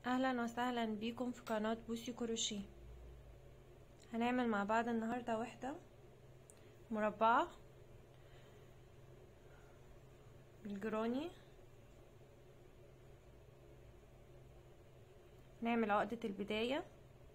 اهلا وسهلا بيكم في قناة بوسي كروشيه هنعمل مع بعض النهاردة وحدة مربعة بالجراني نعمل عقدة البداية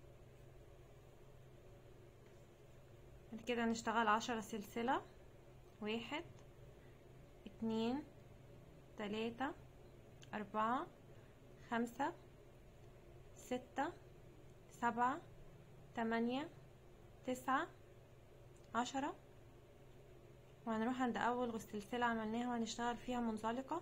بعد كده هنشتغل عشرة سلسلة واحد اتنين تلاتة اربعة خمسة ستة سبعة تمانية تسعة عشرة وهنروح عند اول سلسلة عملناها وهنشتغل فيها منزلقة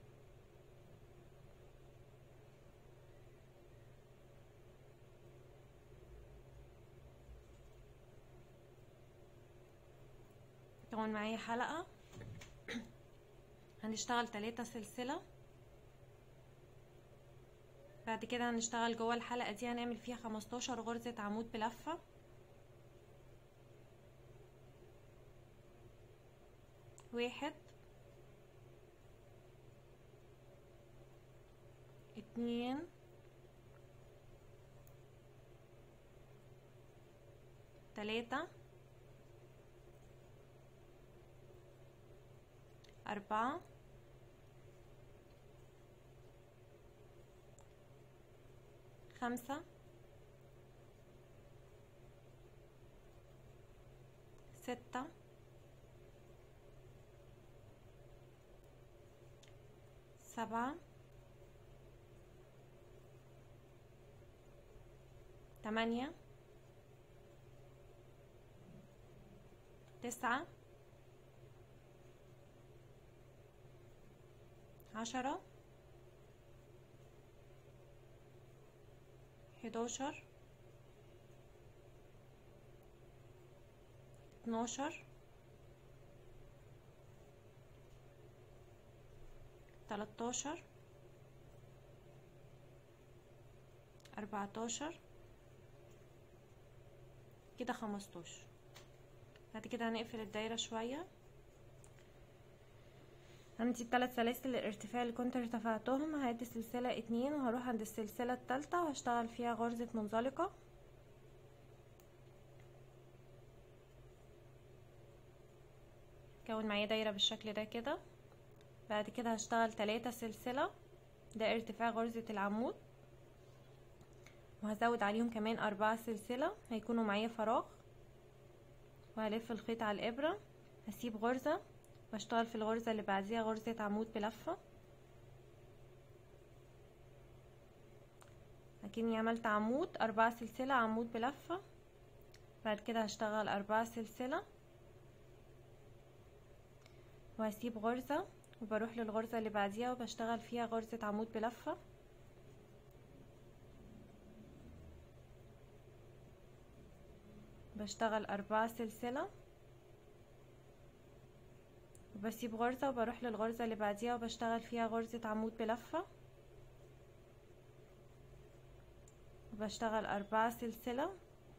كون معايا حلقة هنشتغل تلاتة سلسلة بعد كده هنشتغل جوه الحلقة دي هنعمل فيها خمستاشر غرزة عمود بلفة واحد اتنين تلاتة أربعة خمسة ستة سبعة تمانية تسعة عشرة حداشر اتناشر تلاتاشر اربعتاشر كده خمستاشر بعد كده هنقفل الدايرة شوية عندي الثلاث سلاسل الارتفاع اللي كنت ارتفعتهم هعد سلسلة اتنين وهروح عند السلسلة التالتة وهشتغل فيها غرزة منزلقة كون معايا دايرة بالشكل ده كده بعد كده هشتغل تلاتة سلسلة ده ارتفاع غرزة العمود وهزود عليهم كمان أربعة سلسلة هيكونوا معايا فراغ وهلف الخيط على الإبرة هسيب غرزة واشتغل في الغرزة اللي بعديها غرزة عمود بلفة اكني عملت عمود أربعة سلسلة عمود بلفة بعد كده هشتغل أربعة سلسلة وهسيب غرزة وبروح للغرزة اللي بعديها وبشتغل فيها غرزة عمود بلفة بشتغل أربعة سلسلة وبسيب غرزة وبروح للغرزة اللي بعديها وبشتغل فيها غرزة عمود بلفة وبشتغل أربعة سلسلة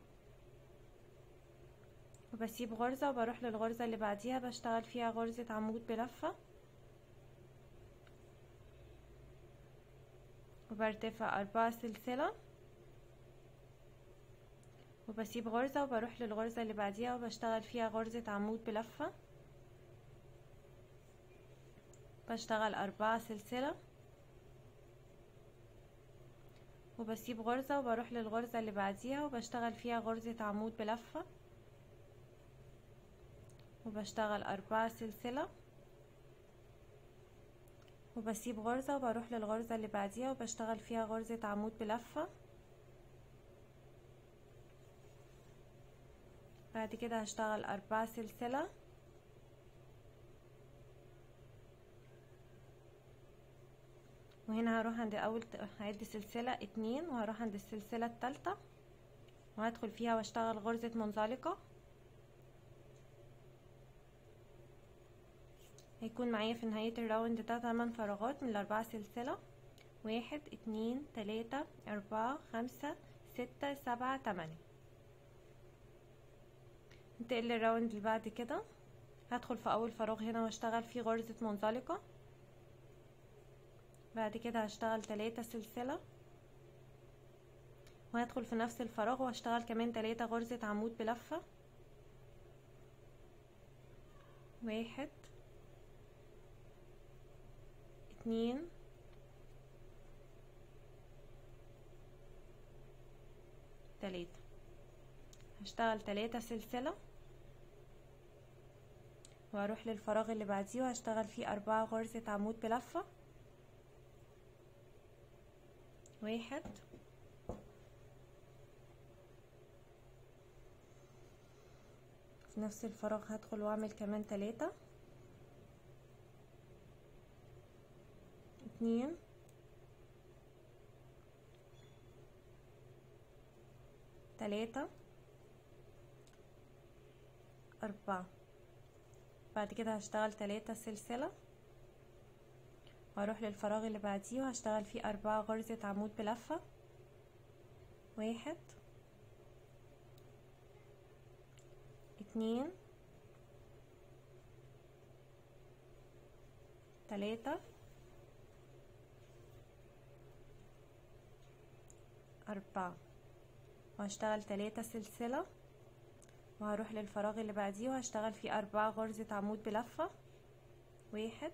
وبسيب غرزة وبروح للغرزة اللي بعديها بشتغل فيها غرزة عمود بلفة وبرتفع أربعة سلسلة وبسيب غرزة وبروح للغرزة اللي بعديها وبشتغل فيها غرزة عمود بلفة بشتغل أربعة سلسلة وبسيب غرزة وبروح للغرزة اللي بعديها وبشتغل فيها غرزة عمود بلفة وبشتغل أربعة سلسلة وبسيب غرزة وبروح للغرزة اللي بعديها وبشتغل فيها غرزة عمود بلفة بعد كده هشتغل أربعة سلسلة وهنا هروح عند اول هعد سلسلة اتنين وهروح عند السلسلة التالتة وهدخل فيها واشتغل غرزة منزلقة هيكون معايا في نهاية الراوند ده تمن فراغات من الاربعة سلسلة واحد اتنين تلاتة اربعة خمسة ستة سبعة تمانية انتقل للراوند اللي بعد كده هدخل في اول فراغ هنا واشتغل فيه غرزة منزلقة بعد كده هشتغل تلاتة سلسلة وهدخل في نفس الفراغ وهشتغل كمان تلاتة غرزة عمود بلفة واحد اتنين تلاتة هشتغل تلاتة سلسلة وهروح للفراغ اللي بعديه وهشتغل فيه أربعة غرزة عمود بلفة واحد في نفس الفراغ هدخل واعمل كمان تلاتة اتنين تلاتة أربعة بعد كده هشتغل تلاتة سلسلة وهروح للفراغ اللي بعديه وهشتغل فيه أربعة غرزة عمود بلفة واحد اتنين تلاتة أربعة وهشتغل تلاتة سلسلة وهروح للفراغ اللي بعديه وهشتغل فيه أربعة غرزة عمود بلفة واحد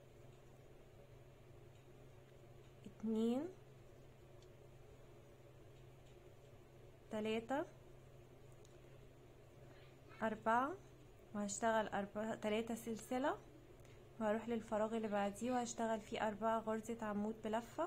اتنين تلاتة أربعة وهشتغل أربعة تلاتة سلسلة وهروح للفراغ اللي بعديه وهشتغل فيه أربعة غرزة عمود بلفة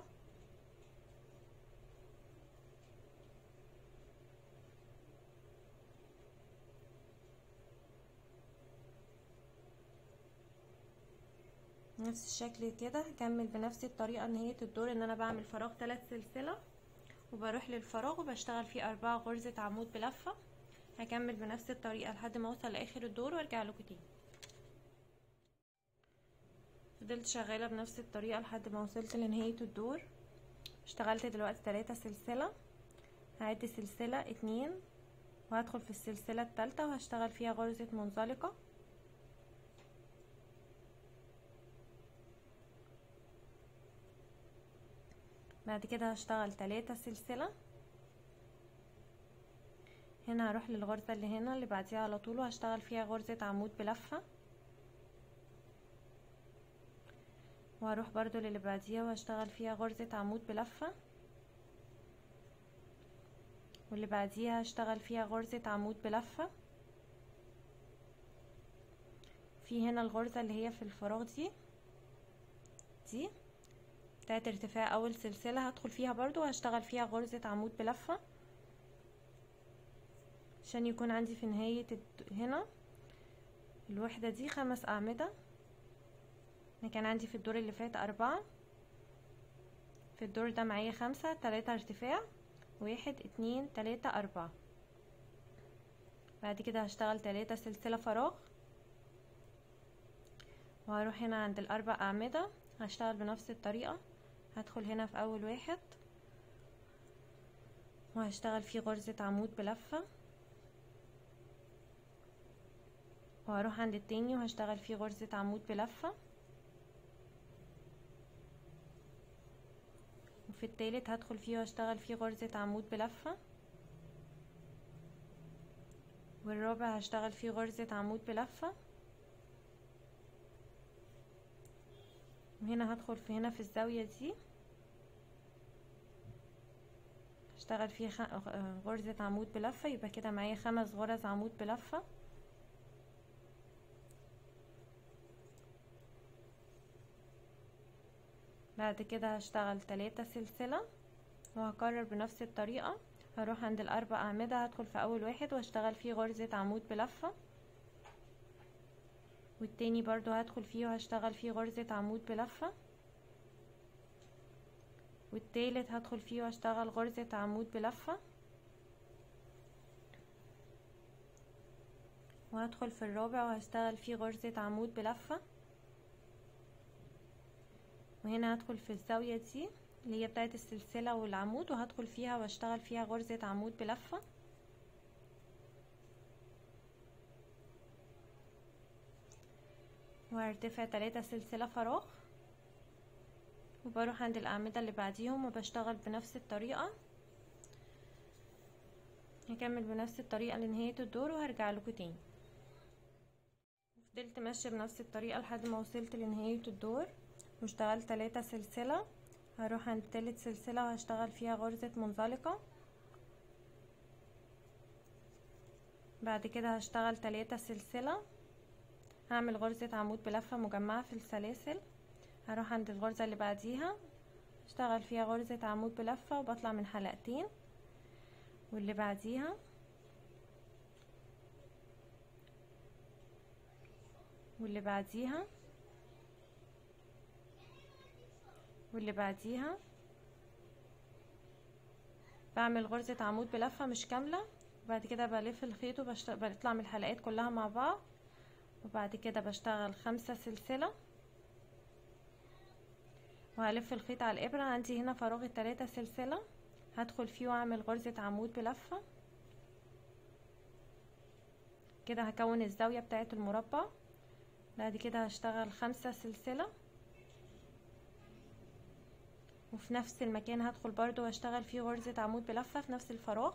نفس الشكل كده هكمل بنفس الطريقة نهاية الدور ان انا بعمل فراغ تلات سلسلة وبروح للفراغ وبشتغل فيه أربعة غرزة عمود بلفة هكمل بنفس الطريقة لحد ما اوصل لاخر الدور وارجع لكم تاني فضلت شغالة بنفس الطريقة لحد ما وصلت لنهاية الدور اشتغلت دلوقتي تلاتة سلسلة هعد سلسلة اتنين وهدخل في السلسلة التالتة وهشتغل فيها غرزة منزلقة بعد كده هشتغل تلاتة سلسلة هنا هروح للغرزة اللي هنا اللي بعديها على طول وهشتغل فيها غرزة عمود بلفة وهروح برضو للي بعديها وهشتغل فيها غرزة عمود بلفة واللي بعديها هشتغل فيها غرزة عمود بلفة في هنا الغرزة اللي هي في الفراغ دي دي بتاعت ارتفاع اول سلسلة هدخل فيها برضو وهشتغل فيها غرزة عمود بلفة عشان يكون عندي في نهاية هنا الوحدة دي خمس اعمدة انا كان عندي في الدور اللي فات اربعة في الدور ده معايا خمسة تلاتة ارتفاع واحد اتنين تلاتة اربعة بعد كده هشتغل تلاتة سلسلة فراغ وهروح هنا عند الاربع اعمدة هشتغل بنفس الطريقة هدخل هنا في اول واحد وهشتغل فيه غرزة عمود بلفة وهروح عند التاني وهشتغل فيه غرزة عمود بلفة وفي التالت هدخل فيه واشتغل فيه غرزة عمود بلفة والرابع هشتغل فيه غرزة عمود بلفة وهنا هدخل في هنا في الزاوية دي هشتغل فيه غرزة عمود بلفة يبقى كده معايا خمس غرز عمود بلفة بعد كده هشتغل تلاتة سلسلة وهكرر بنفس الطريقة هروح عند الاربع اعمدة هدخل في اول واحد واشتغل فيه غرزة عمود بلفة والتاني برضو هدخل فيه وهشتغل فيه غرزة عمود بلفة والتالت هدخل فيه واشتغل غرزة عمود بلفة وهدخل في الرابع وهشتغل فيه غرزة عمود بلفة وهنا هدخل في الزاوية دي اللي هي بتاعت السلسلة والعمود وهدخل فيها واشتغل فيها غرزة عمود بلفة وهرتفع تلاتة سلسلة فراغ وبروح عند الأعمدة اللي بعديهم وبشتغل بنفس الطريقة هكمل بنفس الطريقة لنهاية الدور وهرجع لكم تاني فضلت ماشية بنفس الطريقة لحد ما وصلت لنهاية الدور واشتغلت تلاتة سلسلة هروح عند تالت سلسلة وهشتغل فيها غرزة منزلقة بعد كده هشتغل تلاتة سلسلة هعمل غرزة عمود بلفة مجمعة في السلاسل هروح عند الغرزة اللي بعديها اشتغل فيها غرزة عمود بلفة وبطلع من حلقتين واللي بعديها واللي بعديها واللي بعديها بعمل غرزة عمود بلفة مش كاملة وبعد كده بلف الخيط وبطلع من الحلقات كلها مع بعض وبعد كده بشتغل خمسة سلسلة وهلف الخيط على الابرة عندي هنا فراغ التلاتة سلسلة هدخل فيه واعمل غرزة عمود بلفة كده هكون الزاوية بتاعة المربع بعد كده هشتغل خمسة سلسلة وفي نفس المكان هدخل برضو واشتغل فيه غرزة عمود بلفة في نفس الفراغ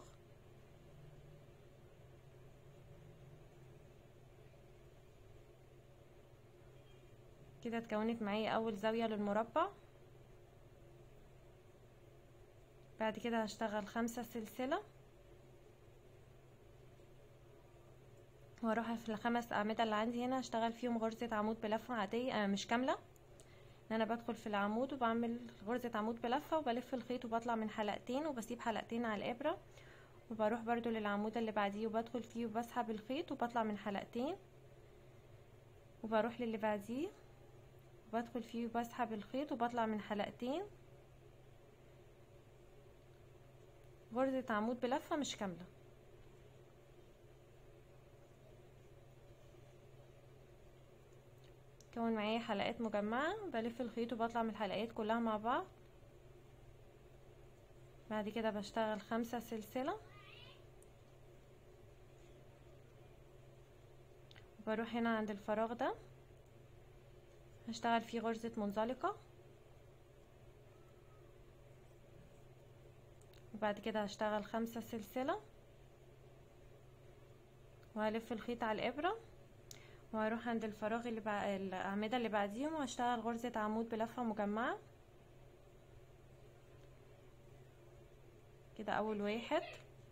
كده اتكونت معايا اول زاوية للمربع بعد كده هشتغل خمسة سلسلة واروح في الخمس اعمدة اللي عندي هنا هشتغل فيهم غرزة عمود بلفة عادية آه مش كاملة ان انا بدخل في العمود وبعمل غرزة عمود بلفة وبلف الخيط وبطلع من حلقتين وبسيب حلقتين على الابرة وبروح برضو للعمود اللي بعديه وبدخل فيه وبسحب الخيط وبطلع من حلقتين وبروح للي بعديه وبدخل فيه وبسحب الخيط وبطلع من حلقتين غرزة عمود بلفة مش كاملة كون معايا حلقات مجمعة بلف الخيط وبطلع من الحلقات كلها مع بعض بعد كده بشتغل خمسة سلسلة وبروح هنا عند الفراغ ده هشتغل فيه غرزة منزلقة وبعد كده هشتغل خمسة سلسلة وهلف الخيط على الابرة وهروح عند الفراغ اللي بع... الاعمدة اللي بعديهم وهشتغل غرزة عمود بلفة مجمعة كده اول واحد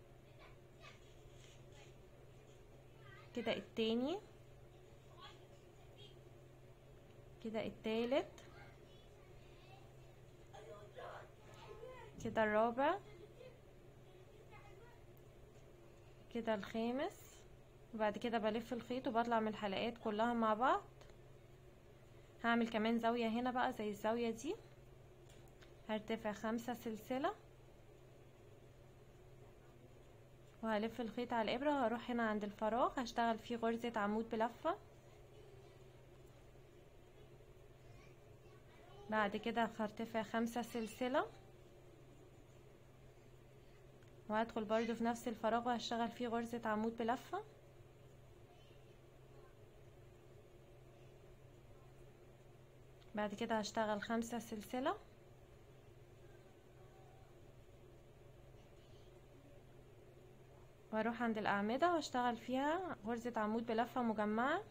كده التاني كده التالت كده الرابع كده الخامس وبعد كده بلف الخيط وبطلع من الحلقات كلها مع بعض هعمل كمان زاوية هنا بقى زي الزاوية دي هرتفع خمسة سلسلة وهلف الخيط على الابرة وهروح هنا عند الفراغ هشتغل فيه غرزة عمود بلفة بعد كده هرتفع خمسة سلسلة وهدخل برضو في نفس الفراغ وهشتغل فيه غرزة عمود بلفة بعد كده هشتغل خمسة سلسلة واروح عند الاعمدة واشتغل فيها غرزة عمود بلفة مجمعة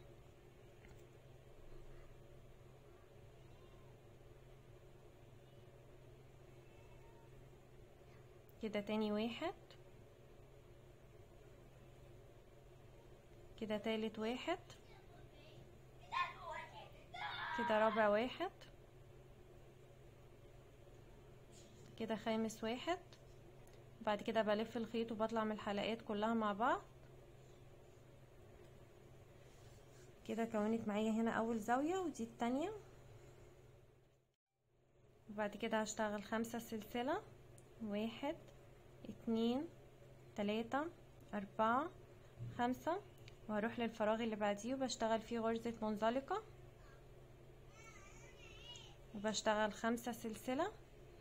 كده تاني واحد كده تالت واحد كده رابع واحد كده خامس واحد بعد كده بلف الخيط وبطلع من الحلقات كلها مع بعض كده كونت معايا هنا اول زاوية ودي التانية وبعد كده هشتغل خمسة سلسلة واحد اتنين تلاتة اربعة خمسة وهروح للفراغ اللي بعديه وبشتغل فيه غرزة منزلقة وبشتغل خمسة سلسلة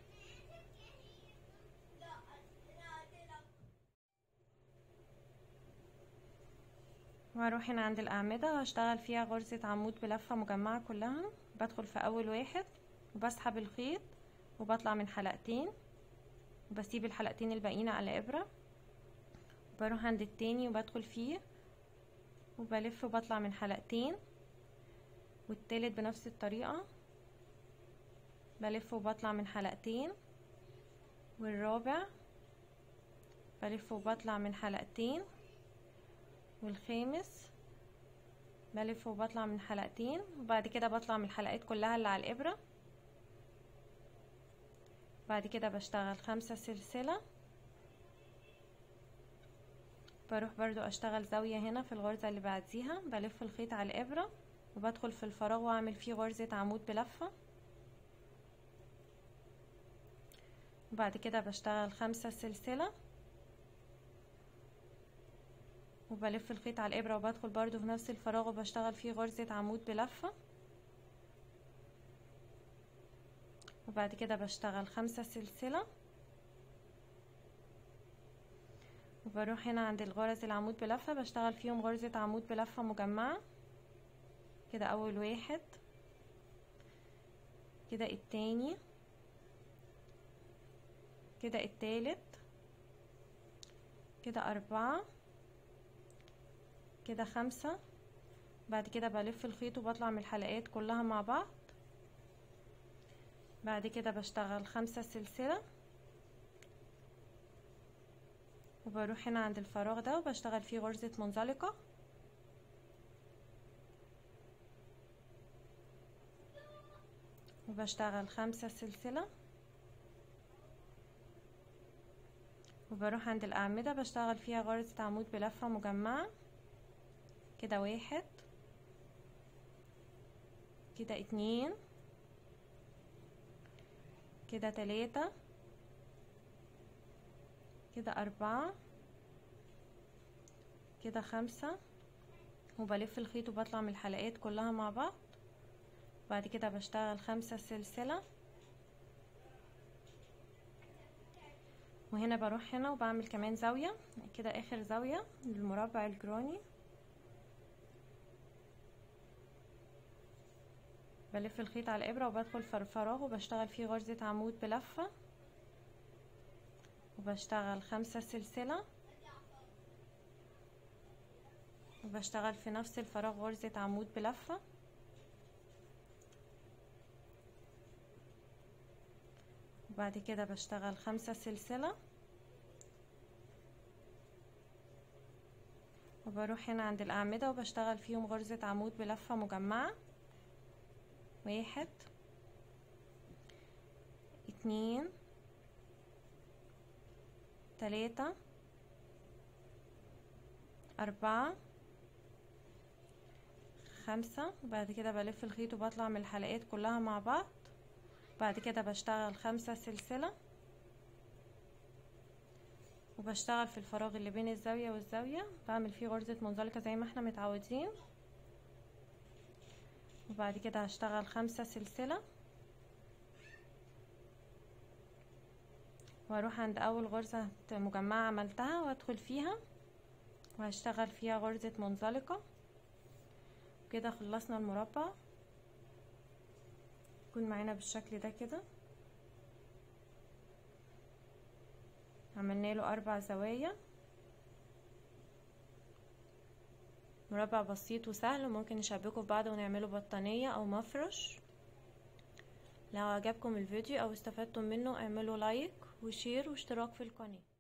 وهروح هنا عند الأعمدة وهشتغل فيها غرزة عمود بلفة مجمعة كلها بدخل في أول واحد وبسحب الخيط وبطلع من حلقتين وبسيب الحلقتين الباقيين على إبرة بروح عند التاني وبدخل فيه وبلف وبطلع من حلقتين والتالت بنفس الطريقة بلف وبطلع من حلقتين والرابع بلف وبطلع من حلقتين والخامس بلف وبطلع من حلقتين وبعد كده بطلع من الحلقات كلها اللي على الابرة بعد كده بشتغل خمسة سلسلة بروح برضو اشتغل زاوية هنا في الغرزة اللي بعديها بلف الخيط على الابرة وبدخل في الفراغ واعمل فيه غرزة عمود بلفة وبعد كده بشتغل خمسة سلسلة وبلف الخيط على الابرة وبدخل برضو في نفس الفراغ وبشتغل فيه غرزة عمود بلفة وبعد كده بشتغل خمسة سلسلة وبروح هنا عند الغرز العمود بلفة بشتغل فيهم غرزة عمود بلفة مجمعة كده اول واحد كده التاني كده التالت كده اربعة كده خمسة بعد كده بلف الخيط وبطلع من الحلقات كلها مع بعض بعد كده بشتغل خمسة سلسلة وبروح هنا عند الفراغ ده وبشتغل فيه غرزة منزلقة وبشتغل خمسة سلسلة وبروح عند الأعمدة بشتغل فيها غرزة عمود بلفة مجمعة كده واحد كده اتنين كده تلاتة كده أربعة كده خمسة وبلف الخيط وبطلع من الحلقات كلها مع بعض بعد كده بشتغل خمسة سلسلة وهنا بروح هنا وبعمل كمان زاوية كده اخر زاوية للمربع الجراني بلف الخيط على الابرة وبدخل في الفراغ وبشتغل فيه غرزة عمود بلفة وبشتغل خمسة سلسلة وبشتغل في نفس الفراغ غرزة عمود بلفة وبعد كده بشتغل خمسة سلسلة وبروح هنا عند الأعمدة وبشتغل فيهم غرزة عمود بلفة مجمعة واحد اتنين تلاتة أربعة خمسة وبعد كده بلف الخيط وبطلع من الحلقات كلها مع بعض بعد كده بشتغل خمسة سلسلة وبشتغل في الفراغ اللي بين الزاوية والزاوية بعمل فيه غرزة منزلقة زي ما احنا متعودين وبعد كده هشتغل خمسة سلسلة واروح عند اول غرزة مجمعة عملتها وادخل فيها وهشتغل فيها غرزة منزلقة كده خلصنا المربع يكون معانا بالشكل ده كده عملنا له اربع زوايا مربع بسيط وسهل وممكن نشبكه في بعض ونعمله بطانية او مفرش لو عجبكم الفيديو او استفدتم منه اعملوا لايك وشير واشتراك في القناة